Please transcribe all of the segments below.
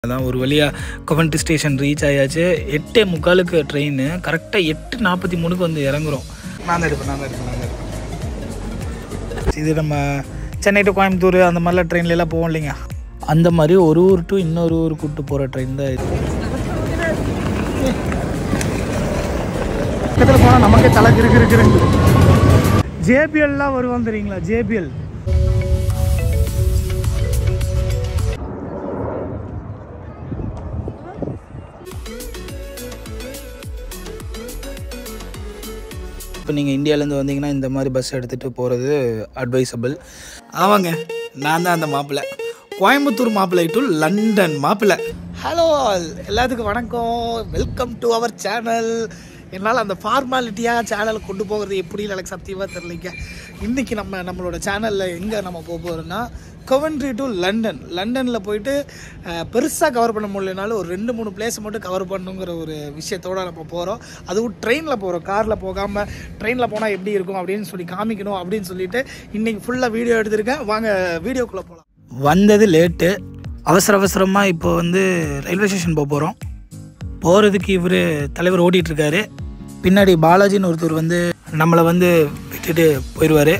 அதான் ஒரு வழியாக கொவன்ட்ரி ஸ்டேஷன் ரீச் ஆயாச்சு எட்டே முக்காலுக்கு ட்ரெயின் கரெக்டாக எட்டு நாற்பத்தி மூணுக்கு வந்து இறங்குறோம் நான் தான் எடுப்பேன் நான் தான் எடுப்பேன் நான் தான் எடுப்பேன் இது நம்ம சென்னை டு கோயம்புத்தூர் அந்த மாதிரிலாம் ட்ரெயின்ல எல்லாம் போவோம் இல்லைங்க அந்த மாதிரி ஒரு ஊர் டு இன்னொரு ஊர் கூப்பிட்டு போகிற ட்ரெயின் தான் இது பக்கத்தில் போனால் நமக்கே தலை கிருக்கு இருக்குன்னு ஜேபிஎல்லாம் வருவான் தெரியுங்களா ஜேபிஎல் இப்போ நீங்கள் இந்தியாவிலேருந்து வந்தீங்கன்னா இந்த மாதிரி பஸ் எடுத்துகிட்டு போகிறது அட்வைசபிள் ஆமாங்க நான் தான் அந்த மாப்பிள்ளை கோயம்புத்தூர் மாப்பிள்ளை டு லண்டன் மாப்பிள்ளை ஹலோ ஆல் எல்லாத்துக்கும் வணக்கம் வெல்கம் டு அவர் சேனல் என்னால் அந்த ஃபார்மாலிட்டியாக சேனலை கொண்டு போகிறது எப்படின்னு எனக்கு சத்தியமாக தெரியலைங்க இன்றைக்கி நம்ம நம்மளோட சேனலில் எங்கே நம்ம போக போகிறோம்னா கொவன்ட்ரி டு லண்டன் லண்டனில் போயிட்டு பெருசாக கவர் பண்ண முடியலனாலும் ஒரு ரெண்டு மூணு பிளேஸ் மட்டும் கவர் பண்ணுங்கிற ஒரு விஷயத்தோடு நம்ம போகிறோம் அதுவும் ட்ரெயினில் போகிறோம் காரில் போகாமல் ட்ரெயினில் போனால் எப்படி இருக்கும் அப்படின்னு சொல்லி காமிக்கணும் அப்படின்னு சொல்லிட்டு இன்றைக்கி ஃபுல்லாக வீடியோ எடுத்திருக்கேன் வாங்க வீடியோக்குள்ளே போகலாம் வந்தது லேட்டு அவசர அவசரமாக இப்போ வந்து ரயில்வே ஸ்டேஷன் போக போகிறோம் போகிறதுக்கு இவர் தலைவர் ஓடிட்டுருக்காரு பின்னாடி பாலாஜின்னு ஒருத்தர் வந்து நம்மளை வந்து விட்டுட்டு போயிடுவார்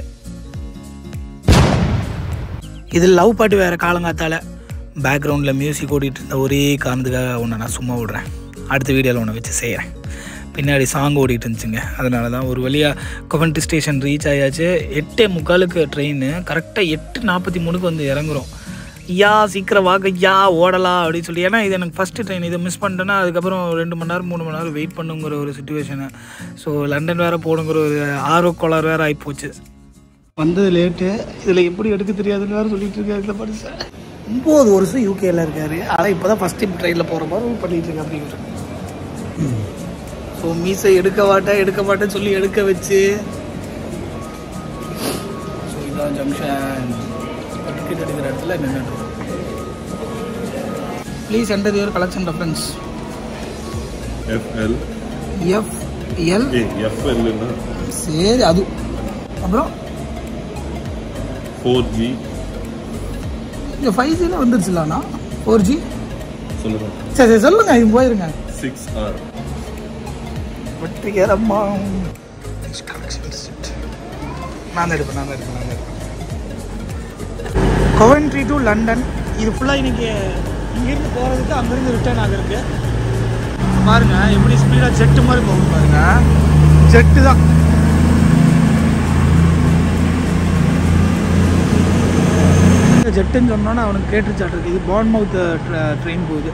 இது லவ் பாட்டு வேறு காலங்காத்தால் பேக்ரவுண்டில் மியூசிக் ஓடிட்டு இருந்த ஒரே காரணத்துக்காக உன்னை நான் சும்மா விடுறேன் அடுத்த வீடியோவில் உன்னை வச்சு செய்கிறேன் பின்னாடி சாங் ஓடிட்டு இருந்துச்சுங்க அதனால தான் ஒரு வழியாக கொவன்ட்ரி ஸ்டேஷன் ரீச் ஆயாச்சு எட்டே முக்காலுக்கு ட்ரெயின் கரெக்டாக எட்டு நாற்பத்தி மூணுக்கு வந்து இறங்குறோம் ஐயா சீக்கிரம் வாங்க ஐயா ஓடலாம் அப்படின்னு சொல்லி ஏன்னா இது எனக்கு ஃபஸ்ட்டு ட்ரெயின் இதை மிஸ் பண்ணிட்டேன்னா அதுக்கப்புறம் ரெண்டு மணி நேரம் மூணு மணி நேரம் வெயிட் பண்ணுங்கிற ஒரு சுச்சுவேஷனு ஸோ லண்டன் வேறு போகணுங்கிற ஒரு ஆர்வ கோளாறு வேறு ஆகிப்போச்சு வந்தது லேட்டு இதில் எப்படி எடுக்க தெரியாதுன்னு வேறு சொல்லிட்டு இருக்காரு இந்த மனுஷன் ஒம்பது வருஷம் யூகேல இருக்காரு ஆனால் இப்போ தான் ஃபஸ்ட் டைம் ட்ரெயினில் போகிற மாதிரி பண்ணிட்டு இருக்கேன் அப்படிங்கிற ஸோ மீசை எடுக்க மாட்டேன் எடுக்க மாட்டேன்னு சொல்லி எடுக்க வச்சு ஸோ இதான் ஜங்ஷன் டிக்கெட் எடுக்கிற இடத்துல நின்றுட்டு please enter your collection reference FL F L A FL னா சரி அது அப்புறம் 4G இங்கே ஃபைவ் ஜியில் வந்துருச்சுலாண்ணா ஃபோர் ஜி சொல்லுங்க சரி சரி சொல்லுங்க இது போயிருங்க 6R வெற்றிகரமா கலெக்ஷன் செட் நான் தான் எடுப்பேன் நான் தான் எடுப்பேன் நான் தான் எடுப்பேன் கொவன்ட்ரி டு லண்டன் இது ஃபுல்லாக இன்னைக்கு இங்கேருந்து போகிறதுக்கு அங்கேருந்து ரிட்டர்ன் ஆகிருக்கு பாருங்க எப்படி ஸ்பீடாக ஜெட்டு மாதிரி போகும் பாருங்க ஜெட்டு தான் ஜெட்டுன்னு சொன்னோன்னா அவனுக்கு கேட்டுச்சாட்டிருக்கு இது பான் மவுத் ட்ரெயின் போகுது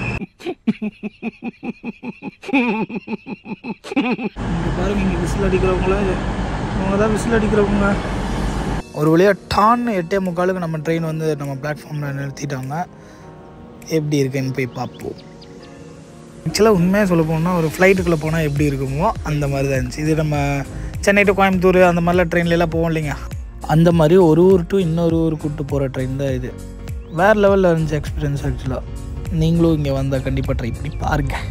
இங்க பாருங்க இங்கே விசில் அடிக்கிறவங்கள இவங்க தான் விசில் அடிக்கிறவங்க ஒரு வழியாக டான்னு எட்டே முக்காலுக்கு நம்ம ட்ரெயின் வந்து நம்ம பிளாட்ஃபார்மில் நிறுத்திட்டாங்க எப்படி இருக்குன்னு போய் பார்ப்போம் ஆக்சுவலாக உண்மையாக சொல்ல போனால் ஒரு ஃப்ளைட்டுக்குள்ளே போனால் எப்படி இருக்குமோ அந்த மாதிரி தான் இருந்துச்சு இது நம்ம சென்னை டு கோயம்புத்தூர் அந்த மாதிரிலாம் ட்ரெயின்ல எல்லாம் போவோம் இல்லைங்க அந்த மாதிரி ஒரு ஊர் டு இன்னொரு ஊர் கூப்பிட்டு போகிற ட்ரெயின் தான் இது வேறு லெவலில் இருந்துச்சு எக்ஸ்பீரியன்ஸ் ஆக்சுவலாக நீங்களும் இங்கே வந்தால் கண்டிப்பாக ட்ரை பண்ணி பாருங்கள்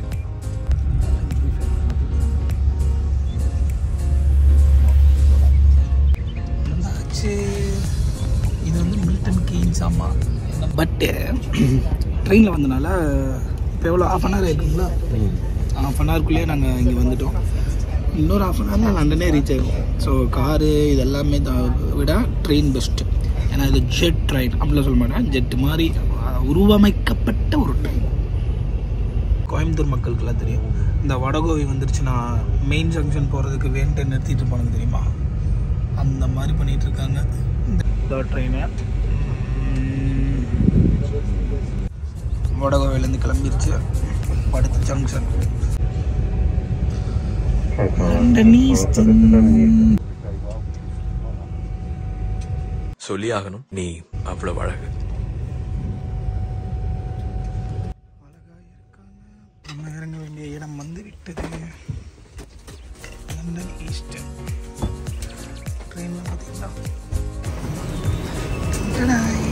என்னாச்சு இது வந்து மில்டன் கீன்ஸ் ஆமாம் பட்டு ட்ரெயினில் வந்தனால இப்போ எவ்வளோ ஆஃப் அன் ஹவர் ஆயிருக்குங்களா ஆஃப் அன் ஹவர்க்குள்ளேயே நாங்கள் இங்கே வந்துட்டோம் இன்னொரு ஆஃப் அன் ஹவரில் லண்டனே ரீச் ஆகிடும் ஸோ காரு இது எல்லாமே தான் விட ட்ரெயின் பெஸ்ட்டு ஏன்னா இது ஜெட் ட்ரெயின் அப்படிலாம் சொல்ல மாட்டேன் ஜெட் மாதிரி அஹ், உருவமைக்கப்பட்ட ஒரு ட்ரெயின் கோயம்புத்தூர் மக்களுக்கெல்லாம் தெரியும் இந்த வடகோவி வந்துருச்சுன்னா மெயின் ஜங்ஷன் போகிறதுக்கு வேண்ட்டு நிறுத்திட்டு இருப்பாங்க தெரியுமா அந்த மாதிரி பண்ணிட்டு இருக்காங்க இந்த ட்ரெயினை வடகோவிலேருந்து கிளம்பிருச்சு அடுத்த ஜங்ஷன் லண்டன் ஈஸ்டர்ன் சொல்லி ஆகணும் நீ அவ்வளவு அழகு நம்ம இறங்க வேண்டிய இடம் வந்து விட்டது லண்டன் ஈஸ்டர்ன் ட்ரெயினில் பார்த்தீங்களா டடாய்.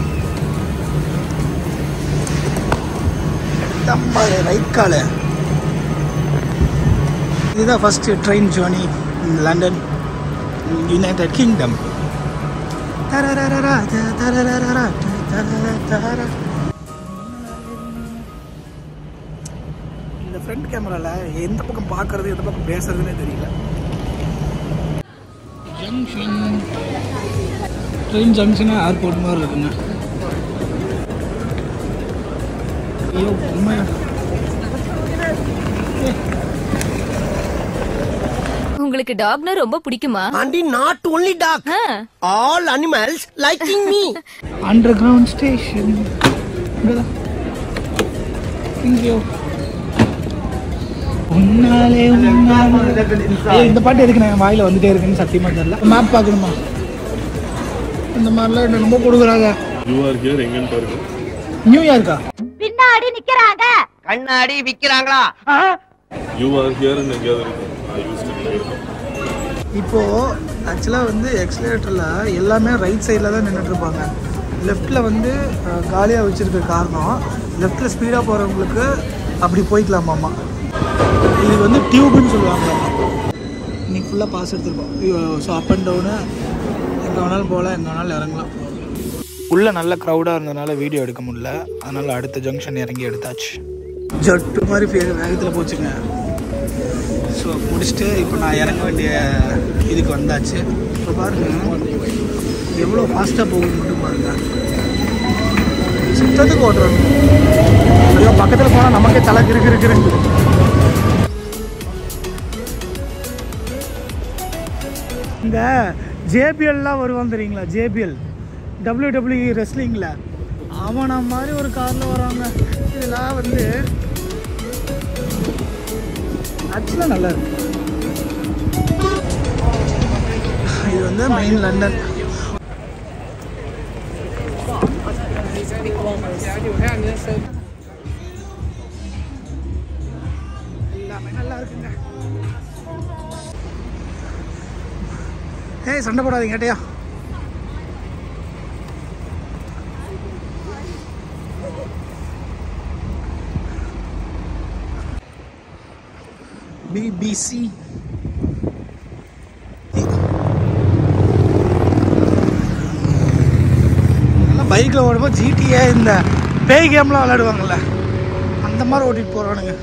தம்பாடு ரைட் கால இதுதான் first train journey London united kingdom தரரரரா, தரரரரா, தரரரரா. ஃப்ரண்ட் கேமராவில் எந்த பக்கம் பார்க்கறது எந்த பக்கம் பேசுறதுன்னே தெரியல ஜங்ஷன் ட்ரெயின் ஜங்ஷனே ஏர்போர்ட் மாதிரி இருக்குங்க ஐயோ உண்மையா உங்களுக்கு டாக்னா ரொம்ப பிடிக்குமா And not only dog, ah, all animals liking me. Underground station இங்கேயோ உன்னாலே உன்னாலே ஏய், இந்த பாட்டு எதுக்கு நான் வாயில வந்துட்டே இருக்குன்னு சத்தியமா தெரியல மேப் பார்க்கணுமா இந்த மாதிரிலாம் எனக்கு ரொம்ப கொடுக்குறாங்க யூ ஆர் ஹியர் எங்கன்னு பாருங்க நியூயார்க்கா பின்னாடி நிக்கிறாங்க கண்ணாடி விக்கிறாங்களா யூ ஆர் ஹியர்னு எங்கேயாவது இருக்கும் ஐ யூஸ் டு இப்போ ஆக்சுவலாக வந்து எக்ஸலேட்டரில் எல்லாமே ரைட் சைடில் தான் நின்றுட்டு இருப்பாங்க லெஃப்ட்டில் வந்து காலியாக வச்சுருக்க காரணம் லெஃப்ட்டில் ஸ்பீடாக போகிறவங்களுக்கு அப்படி போய்க்கலாமாம்மா இதுக்கு வந்து டியூப்னு சொல்லுவாங்க இன்னைக்கு ஃபுல்லாக பாஸ் எடுத்துருக்கோம் ஸோ அப் அண்ட் டவுனு எங்கே வேணாலும் போகலாம் எங்கே வேணாலும் இறங்கலாம் உள்ளே நல்ல க்ரௌடாக இருந்ததுனால வீடியோ எடுக்க முடியல அதனால் அடுத்த ஜங்ஷன் இறங்கி எடுத்தாச்சு ஜட்டு மாதிரி வேக வேகத்தில் போச்சுங்க ஸோ முடிச்சுட்டு இப்போ நான் இறங்க வேண்டிய இதுக்கு வந்தாச்சு இப்போ பாருங்க எவ்வளோ ஃபாஸ்ட்டாக போகுது மட்டும் பாருங்க சுத்தத்துக்கு ஓட்டுறாங்க ஐயோ பக்கத்தில் போனால் நமக்கே தலை கிருக்கு இருக்குன்னு இந்த ஜேபிஎல்லாம் வருவான் தெரியுங்களா ஜேபிஎல் டபிள்யூ ரெஸ்லிங்கில் அவனை மாதிரி ஒரு காரில் வராங்க இதெல்லாம் வந்து ஆக்சுவலாக நல்லா இருக்கு இது வந்து மெயின் லண்டன் எல்லாமே நல்லா இருக்குங்க ஏய் சண்டை போடாதீங்க கேட்டியா பிபிசி பைக்கில் ஓடும்போது ஜிடிஏ இந்த பேய் கேம்லாம் விளையாடுவாங்கல்ல அந்த மாதிரி ஓட்டிட்டு போகிறானுங்க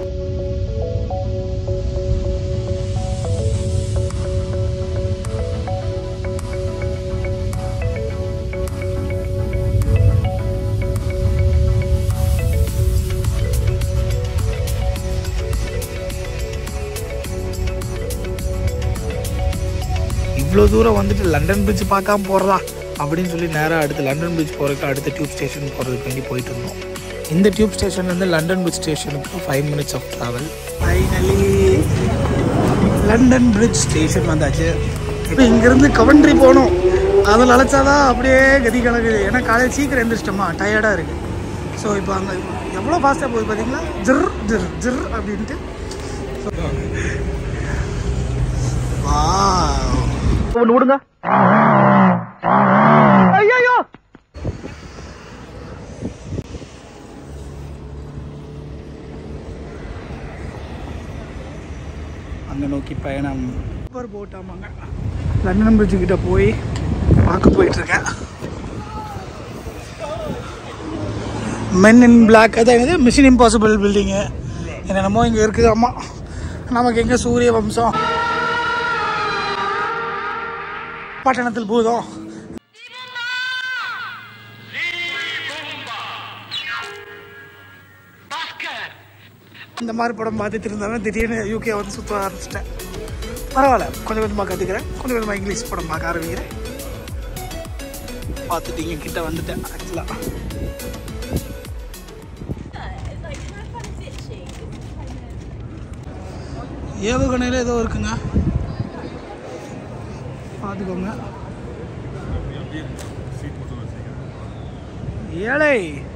இவ்வளோ தூரம் வந்துட்டு லண்டன் பிரிட்ஜ் பார்க்காம போகிறதா அப்படின்னு சொல்லி நேராக அடுத்து லண்டன் பிரிட்ஜ் போகிறதுக்கு அடுத்த டியூப் ஸ்டேஷன் போகிறதுக்கு வேண்டி போயிட்டு இருந்தோம் இந்த டியூப் ஸ்டேஷன்லேருந்து லண்டன் பிரிட்ஜ் ஸ்டேஷனுக்கு five minutes of travel finally London bridge station வந்தாச்சு இப்போ இங்கேருந்து கவன்ட்ரி போகணும் அதில் அழைச்சாதான் அப்படியே கதி கலக்குது ஏன்னா காலையில் சீக்கிரம் எழுந்திரிச்சிட்டோமா டயர்டாக இருக்குது ஸோ இப்போ அங்கே எவ்வளோ ஃபாஸ்ட்டாக போகுது பார்த்தீங்களா ஜிர் ஜிர் ஜிர் அப்படின்ட்டு வா ஒன்று விடுங்க ஐயோ அங்கே நோக்கி பயணம் சூப்பர் போட் ஆமாங்க லண்டன் பிரிட்ஜு கிட்ட போய் பார்க்க போயிட்டு இருக்கேன் மென் இன் பிளாக் அதான் என்னது மிஷின் இம்பாசிபிள் பில்டிங்கு என்னென்னமோ இங்கே இருக்குது அம்மா நமக்கு எங்கே சூரிய வம்சம் பட்டணத்தில் பூதம் இந்த மாதிரி படம் பார்த்துட்டு இருந்தாலும் திடீர்னு யூகே வந்து சுற்ற ஆரம்பிச்சிட்டேன் பரவாயில்ல கொஞ்சம் கொஞ்சமாக கற்றுக்கிறேன் கொஞ்சம் கொஞ்சமாக இங்கிலீஷ் படம் பார்க்க ஆரம்பிக்கிறேன் பார்த்துட்டு இங்கே கிட்ட வந்துட்டேன் ஆக்சுவலாக ஏவுகணையில் ஏதோ இருக்குங்க பார்த்துக்கோங்க ஏழை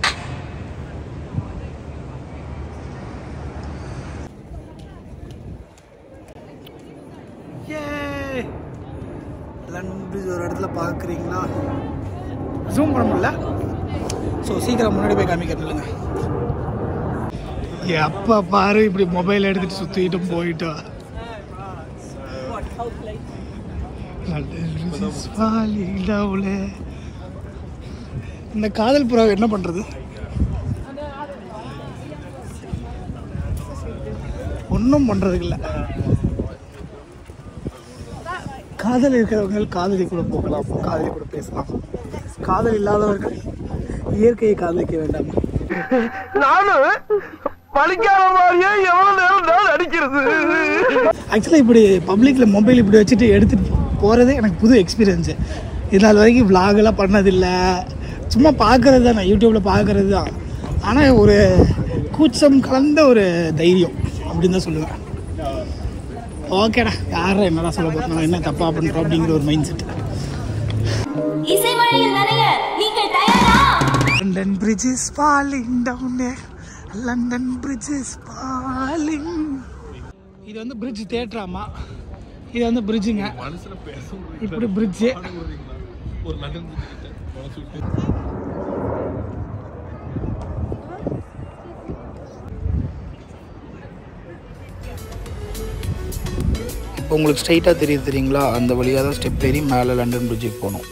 Yay! லண்டன் பிரிட்ஜ் ஒரு இடத்துல பார்க்குறீங்களா ஜூம் பண்ண முடியல ஸோ சீக்கிரம் முன்னாடி போய் காமிக்கிறேன் எப்போ பாரு இப்படி மொபைல் எடுத்துட்டு சுற்றிட்டு போயிட்டோம் இந்த காதல் புறாவை என்ன பண்ணுறது ஒன்றும் பண்ணுறதுக்கு இல்லை காதல் இருக்கிறவங்க காதலி கூட போகலாம் காதலி கூட பேசலாம் காதல் இல்லாதவர்கள் இயற்கையை காதலிக்க வேண்டாம் நானும் பழிக்காத மாதிரியே எவ்வளவு நேரம் நான் அடிக்கிறது ஆக்சுவலாக இப்படி பப்ளிக்கில் மொபைல் இப்படி வச்சுட்டு எடுத்துகிட்டு போகிறதே எனக்கு புது எக்ஸ்பீரியன்ஸு இது நாள் வரைக்கும் vlog-எல்லாம் பண்ணதில்லை சும்மா பார்க்கறது தான் நான் யூடியூப்பில் பார்க்கறது தான் ஆனால் ஒரு கூச்சம் கலந்த ஒரு தைரியம் அப்படின்னு தான் சொல்லுவேன் ஓகேடா யாரும் என்னடா சொல்ல போகிறோம் நம்ம என்ன தப்பா பண்ணுறோம் அப்படிங்கிற ஒரு மைண்ட் செட் இசைமழையில் நனைய நீங்கள் தயாரா London bridge is falling down London bridge is falling இது வந்து பிரிட்ஜ் தேட்டராமா இது வந்து பிரிட்ஜுங்க இப்படி பிரிட்ஜு ஒரு லண்டன் மனசு விட்டு இப்போ உங்களுக்கு ஸ்ட்ரைட்டாக தெரியுது தெரியுங்களா அந்த வழியாக தான் ஸ்டெப் ஏறி மேலே லண்டன் பிரிட்ஜுக்கு போகணும்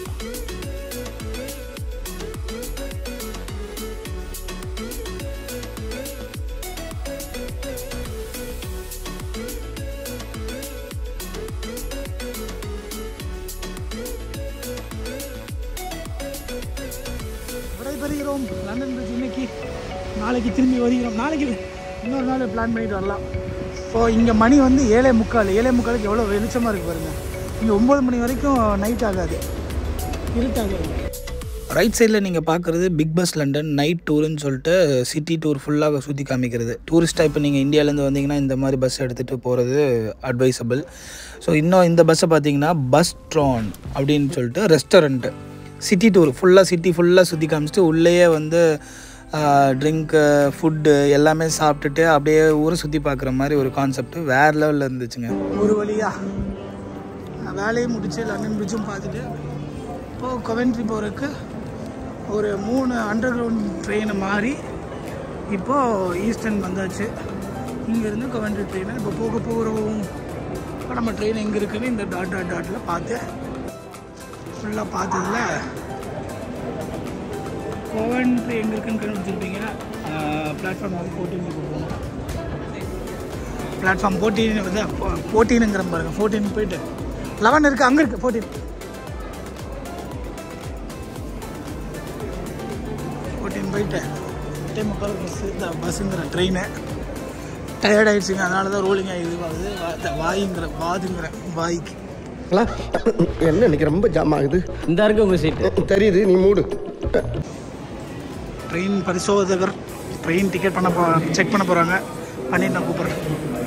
விடைபெறுகிறோம் லண்டன் பிரிட்ஜ் இன்னைக்கு நாளைக்கு திரும்பி வருகிறோம் நாளைக்கு இல்ல, இன்னொரு நாள் பிளான் பண்ணிட்டு வரலாம் ஸோ இங்கே மணி வந்து ஏழே முக்கால் ஏழே முக்காலுக்கு எவ்வளோ வெளிச்சமாக இருக்கு பாருங்க இங்கே ஒம்பது மணி வரைக்கும் நைட் ஆகாது இருட்டாகாது ரைட் சைடில் நீங்கள் பார்க்குறது பிக் பஸ் லண்டன் நைட் டூருன்னு சொல்லிட்டு சிட்டி டூர் ஃபுல்லாக சுற்றி காமிக்கிறது டூரிஸ்ட்டாக இப்போ நீங்கள் இந்தியாவிலேருந்து வந்தீங்கன்னா இந்த மாதிரி பஸ் எடுத்துகிட்டு போகிறது அட்வைசபிள் ஸோ இன்னும் இந்த பஸ்ஸை பார்த்தீங்கன்னா பஸ் ட்ரான் அப்படின்னு சொல்லிட்டு ரெஸ்டாரண்ட்டு சிட்டி டூர் ஃபுல்லாக சிட்டி ஃபுல்லாக சுற்றி காமிச்சிட்டு உள்ளேயே வந்து ட்ரிங்க்கு ஃபுட்டு எல்லாமே சாப்பிட்டுட்டு அப்படியே ஊரை சுற்றி பார்க்குற மாதிரி ஒரு கான்செப்ட் வேறு லெவலில் இருந்துச்சுங்க ஒரு வழியாக வேலையை முடிச்சு லண்டன் பிரிட்ஜும் பார்த்துட்டு இப்போது கொவென்ட்ரி போகிறதுக்கு ஒரு மூணு அண்டர் கிரவுண்ட் ட்ரெயினை மாறி இப்போது ஈஸ்டர்ன் வந்தாச்சு இங்கேருந்து கொவென்ட்ரி ட்ரெயினை இப்போ போக போகிறோம் இப்போ நம்ம ட்ரெயின் எங்கே இருக்குன்னு இந்த டாட் டாட் டாட்டில் பார்த்து ஃபுல்லாக பார்த்ததுல கோவன்ட்ரி எங்கே இருக்குன்னு கண்டுபிடிச்சிருப்பீங்க பிளாட்ஃபார்ம் வந்து ஃபோர்டீனுக்கு போகணும் பிளாட்ஃபார்ம் ஃபோர்டீன் வந்து ஃபோர்டீனுங்கிற பாருங்க ஃபோர்டீன் போயிட்டு லெவன் இருக்குது அங்கே இருக்குது ஃபோர்டீன் ஃபோர்டீன் போயிட்டு எட்டே முக்கால் பஸ்ஸு இந்த பஸ்ஸுங்கிற ட்ரெயினு டயர்ட் ஆயிடுச்சுங்க அதனால தான் ரோலிங் ஆகி இதுவாகுது வா- இந்த வாயுங்கிற வாதுங்கிற வாய்க்கு என்ன இன்னைக்கு ரொம்ப ஜாம் ஆகுது இந்த இருக்கு உங்க சீட்டு தெரியுது நீ மூடு ட்ரெயின் பரிசோதகர் ட்ரெயின் டிக்கெட் பண்ண போ செக் பண்ண போகிறாங்க பண்ணிட்டு நான் கூப்பிட்றேன்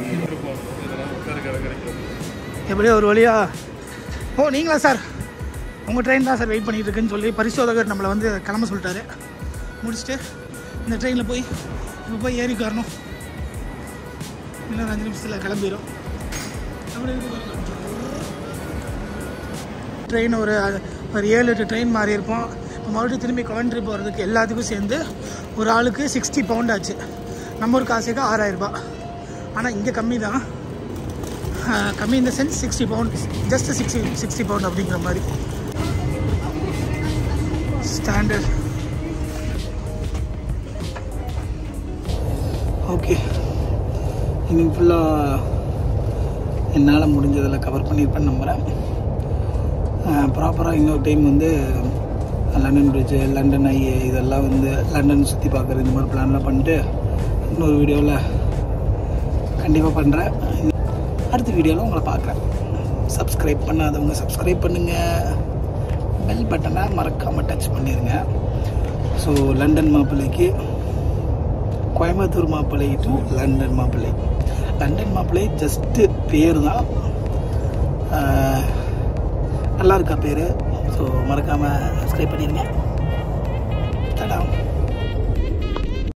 எப்படியோ ஒரு வழியா ஓ நீங்களா சார் உங்கள் ட்ரெயின் தான் சார் வெயிட் பண்ணிட்டு இருக்குன்னு சொல்லி பரிசோதகர் நம்மளை வந்து கிளம்ப சொல்லிட்டாரு முடிச்சுட்டு இந்த ட்ரெயினில் போய் இப்போ போய் ஏறி உட்காரணும் இன்னும் ஒரு அஞ்சு நிமிஷத்தில் கிளம்பிடும் அப்படி இருக்கு பாருங்க. ட்ரெயின் ஒரு ஒரு ஏழு எட்டு ட்ரெயின் மாறி இருப்போம் இப்போ மறுபடியும் திரும்பி கவன்ட்ரி போகிறதுக்கு எல்லாத்துக்கும் சேர்ந்து ஒரு ஆளுக்கு சிக்ஸ்டி பவுண்ட் ஆச்சு நம்ம ஒரு காசுக்கு ஆறாயிரம் ரூபாய் ஆனால் இங்கே கம்மி தான் ஆஹ் கம்மி இந்த sense sixty pound just sixty sixty pound அப்படிங்கிற மாதிரி ஸ்டாண்டர்ட் ஓகே இன்னைக்கு ஃபுல்லாக என்னால் முடிஞ்சதில் கவர் பண்ணியிருப்பேன்னு நம்புகிறேன் ப்ராப்பராக இன்னொரு டைம் வந்து லண்டன் பிரிட்ஜு லண்டன் ஐ இதெல்லாம் வந்து லண்டன் சுற்றி பார்க்குறது இந்த மாதிரி பிளான்லாம் பண்ணிட்டு இன்னொரு வீடியோவில் கண்டிப்பாக பண்ணுறேன் அடுத்த வீடியோவில் உங்களை பார்க்குறேன் சப்ஸ்கிரைப் பண்ணாதவங்க சப்ஸ்கிரைப் பண்ணுங்கள் பெல் பட்டனை மறக்காமல் டச் பண்ணிடுங்க ஸோ லண்டன் மாப்பிள்ளைக்கு கோயம்புத்தூர் மாப்பிள்ளை டு லண்டன் மாப்பிள்ளை லண்டன் மாப்பிள்ளை ஜஸ்ட்டு பேர் தான் ஆஹ், நல்லா இருக்கா பேர் ஸோ மறக்காமல் சப்ஸ்கிரைப் பண்ணிடுங்க